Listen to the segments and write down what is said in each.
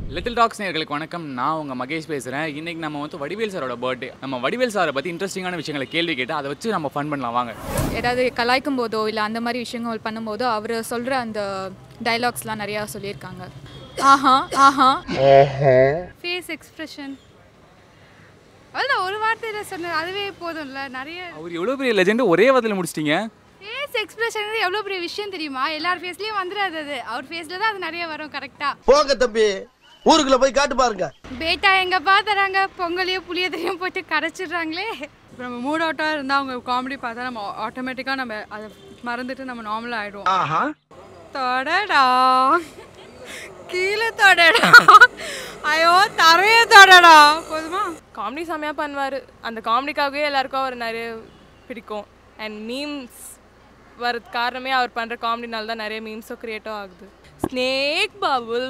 Little tax நேர்களுக்கு வணக்கம் நான் உங்கள் மகேஷ் பேசுகிறேன் இன்னைக்கு நம்ம வந்து வடிவேல் சாரோட பர்த்டே நம்ம வடிவேல் சாரை பற்றி இன்ட்ரெஸ்டிங்கான விஷயங்களை கேள்வி கேட்டு அதை வச்சு நம்ம ஃபன் பண்ணலாம் வாங்க ஏதாவது கலாய்க்கும் போதோ இல்லை அந்த மாதிரி விஷயங்கள் பண்ணும்போதோ அவர் சொல்கிற அந்த டைலாக்ஸ்லாம் நிறையா சொல்லியிருக்காங்க ஆஹா ஆஹா ஃபேஸ் எக்ஸ்பிரஷன் அதான் ஒரு வார்த்தையில் சொன்னது அதுவே போதும்ல நிறைய அவர் எவ்வளோ பெரிய லெஜெண்ட் ஒரே வாரத்தில் முடிச்சிட்டீங்க ஃபேஸ் எக்ஸ்பிரஷன் எவ்வளோ பெரிய விஷயம் தெரியுமா எல்லார் ஃபேஸ்லேயும் வந்துடாது அது அவர் ஃபேஸில் தான் அது நிறைய வரும் கரெக்டாக போங்க தம்பி ஊருக்குள்ள போய் காட்டு பாருங்க பேட்டா எங்கப்பா தராங்க பொங்கலையும் புளியதையும் போட்டு கரைச்சிடுறாங்களே இப்போ நம்ம மூட் அவுட்டாக இருந்தால் அவங்க காமெடி பார்த்தா நம்ம ஆட்டோமேட்டிக்காக நம்ம அதை மறந்துட்டு நம்ம நார்மலாக ஆகிடுவோம் ஆஹா தொடடா கீழே தொடடா ஐயோ தரைய தொடடா போதுமா காமெடி செம்மையாக பண்ணுவார் அந்த காமெடிக்காகவே எல்லாருக்கும் அவர் நிறைய பிடிக்கும் அண்ட் மீம்ஸ் வரது காரணமே அவர் பண்ணுற காமெடினால தான் நிறைய மீம்ஸும் க்ரியேட்டும் ஆகுது ஸ்னேக் பபுள்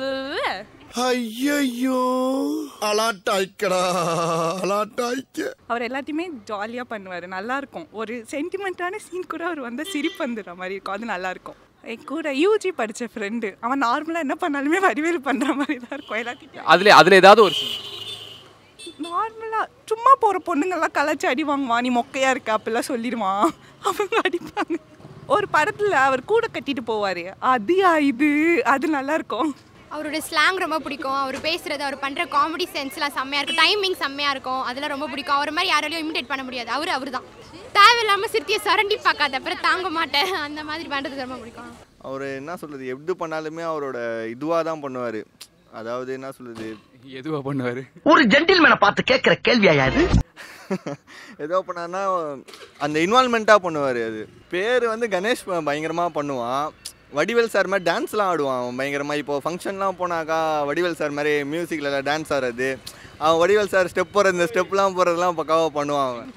ஐயோ அலாட்டாய்க்கடா அலாட்டாய்க்க அவர் எல்லாத்தையுமே ஜாலியாக பண்ணுவார் நல்லா இருக்கும் ஒரு சென்டிமெண்ட்டான சீன் கூட அவர் வந்து சிரிப்பு வந்துடுற மாதிரி இருக்கும் அது நல்லா இருக்கும் என் கூட யூஜி படித்த ஃப்ரெண்டு அவன் நார்மலாக என்ன பண்ணாலுமே வடிவேல் பண்ணுற மாதிரி தான் இருக்கும் எல்லாத்தையும் அதில் அதில் ஏதாவது ஒரு scene. நார்மலாக சும்மா போகிற பொண்ணுங்கள்லாம் கலாச்சி அடி வாங்குவான் நீ மொக்கையாக இருக்க அப்படிலாம் சொல்லிடுவான் அவங்க அடிப்பாங்க ஒரு படத்தில் அவர் கூட கட்டிட்டு போவார் அதியா இது அது நல்லா இருக்கும் அவரோட ஸ்லாங் ரொம்ப பிடிக்கும் அவர் பேசுறது அவர் பண்ற காமெடி சென்ஸ்லாம் செம்மையா இருக்கும் டைமிங் செம்மையா இருக்கும் அதெல்லாம் ரொம்ப பிடிக்கும் அவர் மாதிரி யாராலையும் இமிடேட் பண்ண முடியாது அவர் அவர் தான் தேவையில்லாம சிரித்திய சுரண்டி பார்க்காத அப்புறம் தாங்க மாட்டேன் அந்த மாதிரி பண்றது ரொம்ப பிடிக்கும் அவர் என்ன சொல்கிறது எது பண்ணாலுமே அவரோட இதுவாக தான் பண்ணுவார் அதாவது என்ன சொல்கிறது எதுவாக பண்ணுவார் ஒரு ஜென்டில்மேனை பார்த்து கேட்கிற கேள்வியா இது ஏதோ பண்ணாருன்னா அந்த இன்வால்மெண்ட்டாக பண்ணுவார் அது பேர் வந்து கணேஷ் ப- பயங்கரமா பண்ணுவான் வடிவேல் சார் மாதிரி டான்ஸ்லாம் ஆடுவான் அவன் பயங்கரமாக இப்போ ஃபங்க்ஷன்லாம் போனாக்கா வடிவேல் சார் மாதிரி மியூசிக்கில் டான்ஸ் ஆடுறது அவன் வடிவேல் சார் ஸ்டெப் போடுற இந்த ஸ்டெப்லாம் போடுறதுலாம் பக்காவாக பண்ணுவான் அவன்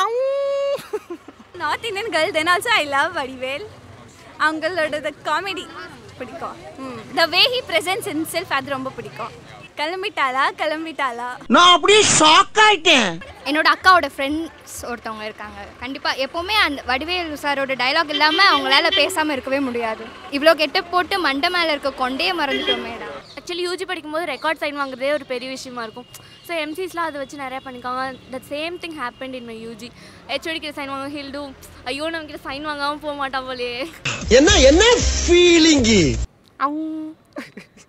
north Indian girl then also I love Vadivel அவங்களோட காமெடி பிடிக்கும் the way he presence in self அது ரொம்ப பிடிக்கும் கிளம்பிட்டாளா கிளம்பிட்டாளா நான் அப்படியே ஷாக் ஆயிட்டேன் என்னோட அக்காவோட ஃப்ரெண்ட்ஸ் ஒருத்தவங்க இருக்காங்க கண்டிப்பா எப்பவுமே அந்த வடிவேல் சாரோட டைலாக் இல்லாம அவங்களால பேசாம இருக்கவே முடியாது இவ்வளோ கெட்ட போட்டு மண்டை மேல இருக்க கொண்டே மறந்துட்டோமேடா ஆக்சுவலி யூஜி படிக்கும்போது ரெக்கார்ட் சைன் வாங்குறதே ஒரு பெரிய விஷயமா இருக்கும் ஸோ எம்சிஸ்லாம் அதை வச்சு நிறையா பண்ணிக்காங்க the same thing happen in my UG ஹெச்ஓடிக்கு சைன் வாங்க ஹில் டூ ஐயோ நம்ம சைன் வாங்காமல் போக மாட்டான் போலே என்ன என்ன ஃபீலிங்கு அவங்க